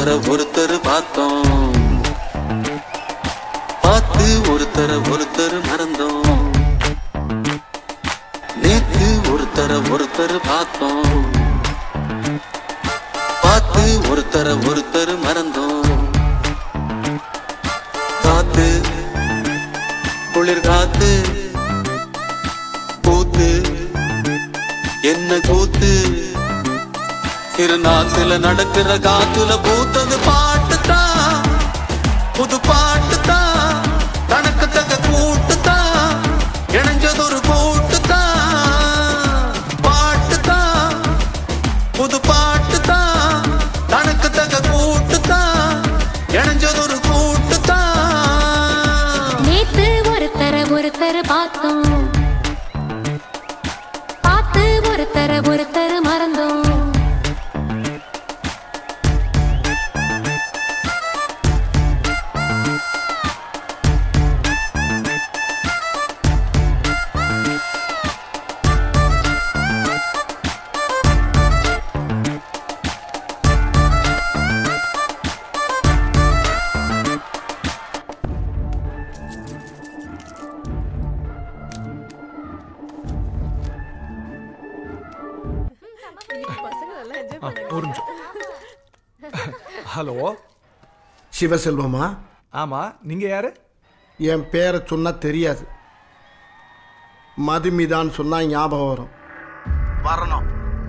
ஒருத்தர ஒருத்தர் பார்த்தோம் பார்த்து ஒருத்தர ஒருத்தர் மறந்தோம் நேத்து ஒருத்தர ஒருத்தர் பார்த்தோம் பார்த்து ஒருத்தர ஒருத்தர் மறந்தோம் காத்து குளிர் காத்து கூத்து என்ன கூத்து திருநாத்துல நடக்கிற காத்துல பூத்தது பாட்டு தான் புது பாட்டு தான் தனக்கு தக்க கூட்டு தான் இணைஞ்சது ஒரு கூட்டு தான் பாட்டு தான் புது பாட்டு தான் தனக்கு தக்க கூட்டு தான் இணைஞ்சது ஒரு கூட்டு தான் நேத்து ஒருத்தர ஒருத்தர் பார்த்தோம் பார்த்து ஒருத்தர ஒருத்தர் மறந்தோம் ஆ, ஒரு நிமிஷம் ஹலோ சிவசெல்வமா ஆமா நீங்க யாரு என் பேரை சொன்னா தெரியாது மதுமிதான் சொன்னா ஞாபகம் வரும் வரணும்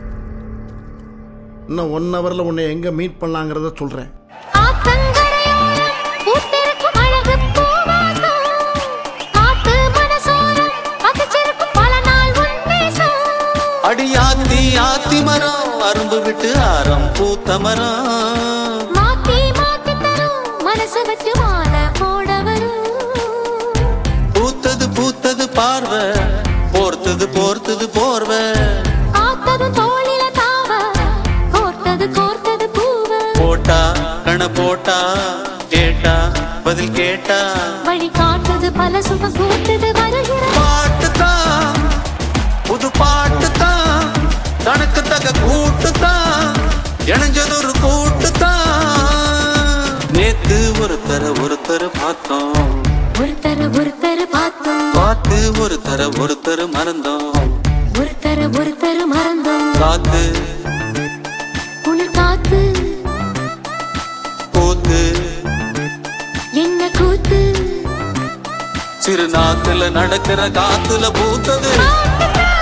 இன்னும் ஒன் ஹவர்ல உன்னை எங்க மீட் பண்ணலாங்கிறத சொல்றேன் ஆத்தங்கரையோரம் பூத்திருக்கும் அழகு பூவாசம். காத்து மனசோரம் பசிச்சிருக்கும் பல நாள் உன் நேசம். அடியாத்தி ஆத்தி மரம் அரும்பு விட்டு ஆரம் பூத்த மரம் மாத்தி மாத்தி தரும் மனசு வச்சு மாலை போட வரும் பூத்தது பூத்தது பார்வை போர்த்தது போர்த்தது போர்வை காத்ததும் தோளில தாவ கோர்த்தது கோர்த்தது பூவ போட்டா கண போட்டா கேட்டா பதில் கேட்டா வழி காட்டுது பல சுகம் கூட்டுது வருகிற பாட்டு தான் புது பாட்டு தான் தனக்கு தக்க கூட்டு தான் இணைஞ்சது ஒரு கூட்டு தான் நேத்து ஒருத்தர ஒருத்தர் பார்த்தோம் ஒருத்தர ஒருத்தர் பார்த்தோம் பார்த்து ஒருத்தர ஒருத்தர் மறந்தோம் ஒருத்தர ஒருத்தர் மறந்தோம் காத்து குளிர் காத்து கூத்து என்ன கூத்து சிறு நாத்துல நடக்கிற காத்துல பூத்தது காத்துதான்